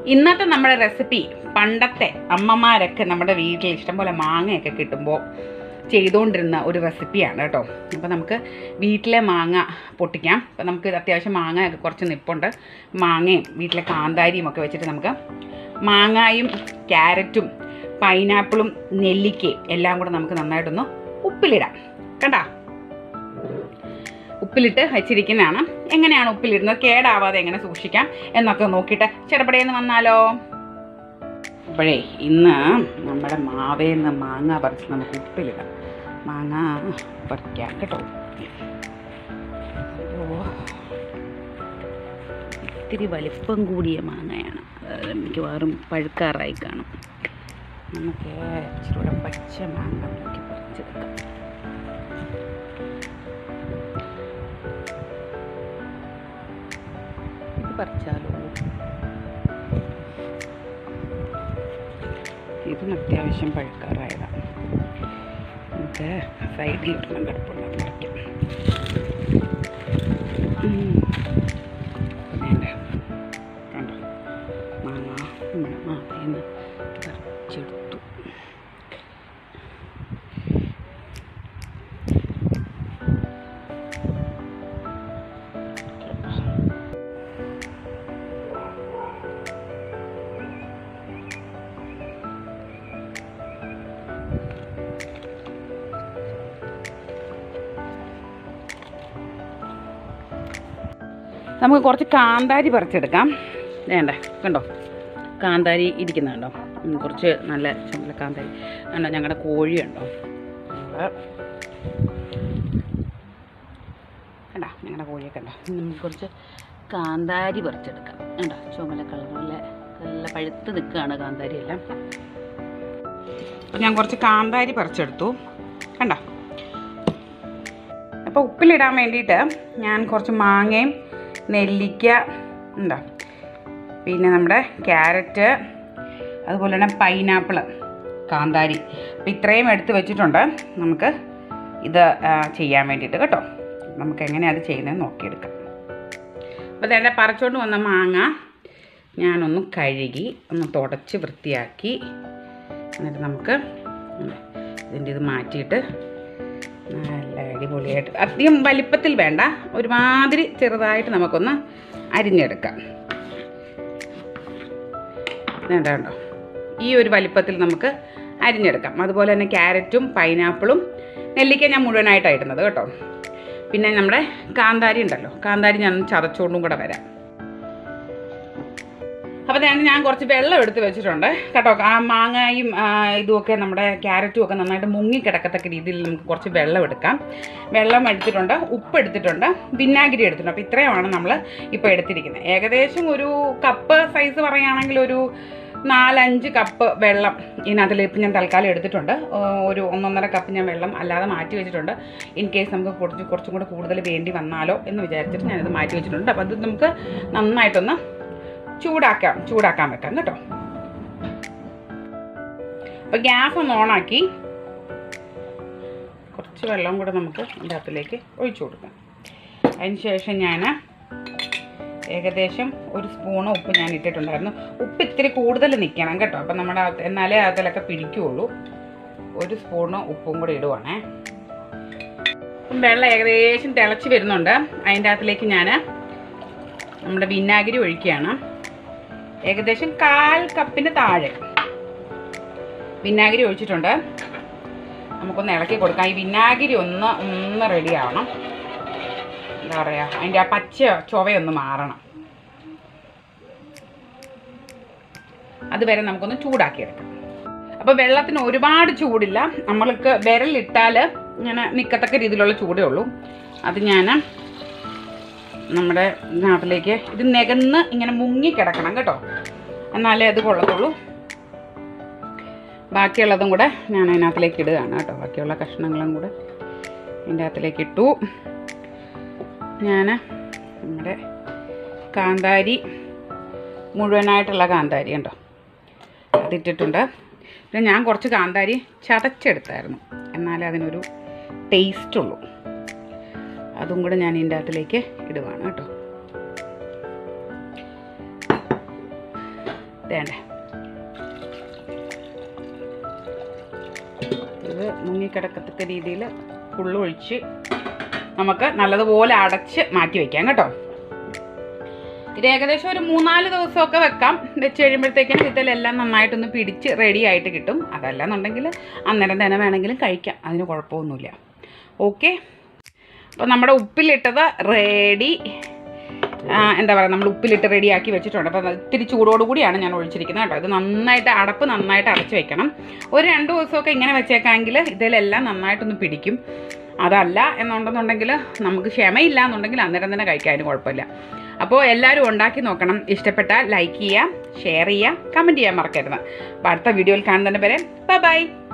ഇന്നത്തെ നമ്മുടെ റെസിപ്പി പണ്ടത്തെ അമ്മമാരൊക്കെ നമ്മുടെ വീട്ടിൽ ഇഷ്ടംപോലെ മാങ്ങയൊക്കെ കിട്ടുമ്പോൾ ചെയ്തുകൊണ്ടിരുന്ന ഒരു റെസിപ്പിയാണ് കേട്ടോ അപ്പോൾ നമുക്ക് വീട്ടിലെ മാങ്ങ പൊട്ടിക്കാം അപ്പോൾ നമുക്ക് അത്യാവശ്യം മാങ്ങയൊക്കെ കുറച്ച് നിപ്പുണ്ട് മാങ്ങയും വീട്ടിലെ കാന്താരിയും ഒക്കെ വെച്ചിട്ട് നമുക്ക് മാങ്ങായും ക്യാരറ്റും പൈനാപ്പിളും നെല്ലിക്കയും എല്ലാം കൂടെ നമുക്ക് നന്നായിട്ടൊന്ന് ഉപ്പിലിടാം കണ്ടാ ഉപ്പിലിട്ട് വെച്ചിരിക്കുന്നതാണ് എങ്ങനെയാണ് ഉപ്പിലിടുന്നത് കേടാവാതെ എങ്ങനെ സൂക്ഷിക്കാം എന്നൊക്കെ നോക്കിയിട്ട് ചെടപ്പടയെന്ന് വന്നാലോ അപ്പോഴേ ഇന്ന് നമ്മുടെ മാവേന്ന് മാങ്ങ പറിച്ച് നമുക്ക് ഉപ്പിലിടാം മാങ്ങ പറിക്കാം കേട്ടോ അയ്യോ. ഇത്തിരി വലിപ്പം കൂടിയ മാങ്ങയാണ് അത് മിക്കവാറും പഴുക്കാറായി കാണും നമുക്ക് ഇച്ചിരി കൂടെ പച്ച മാങ്ങ നോക്കി പറിച്ചെടുക്കാം ഇത് പറിച്ചാലോ ഇതും അത്യാവശ്യം പഴുക്കാറായതാണ് നമുക്ക് സൈഡിൽ ഇടണം കിടപ്പുണ്ട് പറിക്കാം ഉം. വേണ്ട കണ്ടോ മാങ്ങ നമ്മുടെ മാങ്ങയെന്ന് പറിച്ചെടുത്തു നമുക്ക് കുറച്ച് കാന്താരി പറിച്ചെടുക്കാം വേണ്ട കണ്ടോ കാന്താരി ഇരിക്കുന്നുണ്ടോ ഉം, കുറച്ച് നല്ല ചുമല കാന്താരി കണ്ടോ ഞങ്ങളുടെ കോഴിയുണ്ടോ നമ്മള് കണ്ടോ ഞങ്ങളുടെ കോഴിയൊക്കെ ഉണ്ടോ ഇനി നമുക്ക് കുറച്ച് കാന്താരി പറിച്ചെടുക്കാം കണ്ടോ ചുമല കളർ നല്ല നല്ല പഴുത്ത് നിൽക്കുകയാണ് കാന്താരി എല്ലാം അപ്പോൾ ഞാൻ കുറച്ച് കാന്താരി പറിച്ചെടുത്തു കണ്ടോ അപ്പോൾ ഉപ്പിലിടാൻ വേണ്ടിയിട്ട് ഞാൻ കുറച്ച് മാങ്ങയും നെല്ലിക്ക എന്താ പിന്നെ നമ്മുടെ ക്യാരറ്റ് അതുപോലെ തന്നെ പൈനാപ്പിൾ കാന്താരി അപ്പോൾ ഇത്രയും എടുത്ത് വെച്ചിട്ടുണ്ട് നമുക്ക് ഇത് ആ, ചെയ്യാൻ വേണ്ടിയിട്ട് കേട്ടോ നമുക്ക് എങ്ങനെയാണ് അത് ചെയ്യുന്നത് നോക്കിയെടുക്കാം അപ്പോൾ ഇതെൻ്റെ പറിച്ചുകൊണ്ട് വന്ന മാങ്ങ ഞാനൊന്ന് കഴുകി ഒന്ന് തുടച്ച് വൃത്തിയാക്കി എന്നിട്ട് നമുക്ക് എന്താ, ഇതിൻ്റെ ഇത് മാറ്റിയിട്ട് നല്ല അടിപൊളിയായിട്ട് അധികം വലിപ്പത്തിൽ വേണ്ട ഒരുമാതിരി ചെറുതായിട്ട് നമുക്കൊന്ന് അരിഞ്ഞെടുക്കാം വേണ്ട കണ്ടോ ഈ ഒരു വലിപ്പത്തിൽ നമുക്ക് അരിഞ്ഞെടുക്കാം അതുപോലെ തന്നെ ക്യാരറ്റും പൈനാപ്പിളും നെല്ലിക്ക ഞാൻ മുഴുവനായിട്ടാണ് ഇടുന്നത് കേട്ടോ പിന്നെ നമ്മുടെ കാന്താരി ഉണ്ടല്ലോ കാന്താരി ഞാൻ ചതച്ചുകൊണ്ടും കൂടെ വരാം അപ്പോൾ ഞാൻ ഞാൻ കുറച്ച് വെള്ളം എടുത്ത് വെച്ചിട്ടുണ്ട് കേട്ടോ ആ മാങ്ങയും ആ, ഇതുമൊക്കെ നമ്മുടെ ക്യാരറ്റും ഒക്കെ നന്നായിട്ട് മുങ്ങി കിടക്കത്തക്ക രീതിയിൽ നമുക്ക് കുറച്ച് വെള്ളം എടുക്കാം വെള്ളം എടുത്തിട്ടുണ്ട് ഉപ്പ് എടുത്തിട്ടുണ്ട് വിനാഗിരി എടുത്തിട്ടുണ്ട് അപ്പോൾ ഇത്രയുമാണ് നമ്മൾ ഇപ്പോൾ എടുത്തിരിക്കുന്നത് ഏകദേശം ഒരു കപ്പ് സൈസ് പറയുകയാണെങ്കിൽ ഒരു നാലഞ്ച് കപ്പ് വെള്ളം ഇതിനകത്തിൽ ഇപ്പം ഞാൻ തൽക്കാലം എടുത്തിട്ടുണ്ട് ആ, ഒരു ഒന്നൊന്നര കപ്പ് ഞാൻ വെള്ളം അല്ലാതെ മാറ്റി വെച്ചിട്ടുണ്ട് ഇൻ കേസ് നമുക്ക് കുറച്ച് കുറച്ചും കൂടെ കൂടുതൽ വേണ്ടി വന്നാലോ എന്ന് വിചാരിച്ചിട്ട് ഞാനിത് മാറ്റി വെച്ചിട്ടുണ്ട് അപ്പോൾ അത് നമുക്ക് നന്നായിട്ടൊന്ന് ചൂടാക്കാം ചൂടാക്കാൻ വെക്കാം കേട്ടോ അപ്പോൾ ഗ്യാസ് ഒന്ന് ഓണാക്കി കുറച്ച് വെള്ളം കൂടെ നമുക്ക് ഇതിൻ്റെ അകത്തിലേക്ക് ഒഴിച്ചു കൊടുക്കാം അതിന് ശേഷം ഞാൻ ഏകദേശം ഒരു സ്പൂണ് ഉപ്പ് ഞാൻ ഇട്ടിട്ടുണ്ടായിരുന്നു ഉപ്പ് ഇത്തിരി കൂടുതൽ നിൽക്കണം കേട്ടോ അപ്പം നമ്മുടെ അകത്ത് എന്നാലേ അതിലൊക്കെ പിടിക്കുകയുള്ളൂ ഒരു സ്പൂണ് ഉപ്പും കൂടെ ഇടുവാണേ അപ്പം വെള്ളം ഏകദേശം തിളച്ച് വരുന്നുണ്ട് അതിൻ്റെ അകത്തിലേക്ക് ഞാൻ നമ്മുടെ വിനാഗിരി ഒഴിക്കുകയാണ് ഏകദേശം കാൽ കപ്പിന് താഴെ വിനാഗിരി ഒഴിച്ചിട്ടുണ്ട് നമുക്കൊന്ന് ഇളക്കി കൊടുക്കാം ഈ വിനാഗിരി ഒന്ന് ഒന്ന് റെഡി ആവണം എന്താ പറയുക അതിൻ്റെ ആ പച്ച ചൊവയൊന്ന് മാറണം അതുവരെ നമുക്കൊന്ന് ചൂടാക്കിയെടുക്കാം അപ്പോൾ വെള്ളത്തിന് ഒരുപാട് ചൂടില്ല നമ്മൾക്ക് വിരലിട്ടാൽ ഇങ്ങനെ നിൽക്കത്തക്ക രീതിയിലുള്ള ചൂടേ ഉള്ളൂ അത് ഞാൻ നമ്മുടെ ഇതിനകത്തിലേക്ക് ഇത് നികന്ന് ഇങ്ങനെ മുങ്ങി കിടക്കണം കേട്ടോ എന്നാലേ അത് കൊള്ളത്തുള്ളൂ ബാക്കിയുള്ളതും കൂടെ ഞാൻ അതിനകത്തിലേക്ക് ഇടുകയാണ് കേട്ടോ ബാക്കിയുള്ള കഷ്ണങ്ങളും കൂടെ ഇതിൻ്റെ അകത്തിലേക്ക് ഇട്ടു ഞാൻ നമ്മുടെ കാന്താരി മുഴുവനായിട്ടുള്ള കാന്താരി ഉണ്ടോ അതിട്ടിട്ടുണ്ട് പിന്നെ ഞാൻ കുറച്ച് കാന്താരി ചതച്ചെടുത്തായിരുന്നു എന്നാലേ അതിനൊരു ടേസ്റ്റ് ഉള്ളൂ അതും കൂടെ ഞാൻ ഇതിൻ്റെ അകത്തിലേക്ക് ഇടുവാണ് കേട്ടോ വേണ്ട ഇത് മുങ്ങിക്കിടക്കത്തക്ക രീതിയിൽ ഫുള്ള് ഒഴിച്ച് നമുക്ക് നല്ലതുപോലെ അടച്ച് മാറ്റി വയ്ക്കാം കേട്ടോ ഇത് ഏകദേശം ഒരു മൂന്നാല് ദിവസമൊക്കെ വെക്കാം വെച്ച് കഴിയുമ്പോഴത്തേക്കിനും ഇതിലെല്ലാം നന്നായിട്ടൊന്ന് പിടിച്ച് റെഡി ആയിട്ട് കിട്ടും അതല്ലെന്നുണ്ടെങ്കിൽ അന്നേരം തന്നെ വേണമെങ്കിലും കഴിക്കാം അതിന് കുഴപ്പമൊന്നുമില്ല ഓക്കെ അപ്പോൾ നമ്മുടെ ഉപ്പിലിട്ടത് റെഡി എന്താ പറയുക നമ്മൾ ഉപ്പിലിട്ട് റെഡിയാക്കി വെച്ചിട്ടുണ്ട് അപ്പോൾ അത് ഇത്തിരി ചൂടോടുകൂടിയാണ് ഞാൻ ഒഴിച്ചിരിക്കുന്നത് കേട്ടോ ഇത് നന്നായിട്ട് അടപ്പ് നന്നായിട്ട് അടച്ച് വെക്കണം ഒരു രണ്ട് ദിവസമൊക്കെ ഇങ്ങനെ വെച്ചേക്കാമെങ്കിൽ ഇതിലെല്ലാം നന്നായിട്ടൊന്ന് പിടിക്കും അതല്ല എന്നുണ്ടെന്നുണ്ടെങ്കിൽ നമുക്ക് ക്ഷമയില്ല എന്നുണ്ടെങ്കിൽ അന്നേരം തന്നെ കഴിക്കാനും കുഴപ്പമില്ല അപ്പോൾ എല്ലാവരും ഉണ്ടാക്കി നോക്കണം ഇഷ്ടപ്പെട്ടാൽ ലൈക്ക് ചെയ്യുക ഷെയർ ചെയ്യുക കമൻറ്റ് ചെയ്യാൻ മറക്കരുത് അപ്പോൾ അടുത്ത വീഡിയോയിൽ കാണുന്നതിന് വരെ ബൈ ബൈ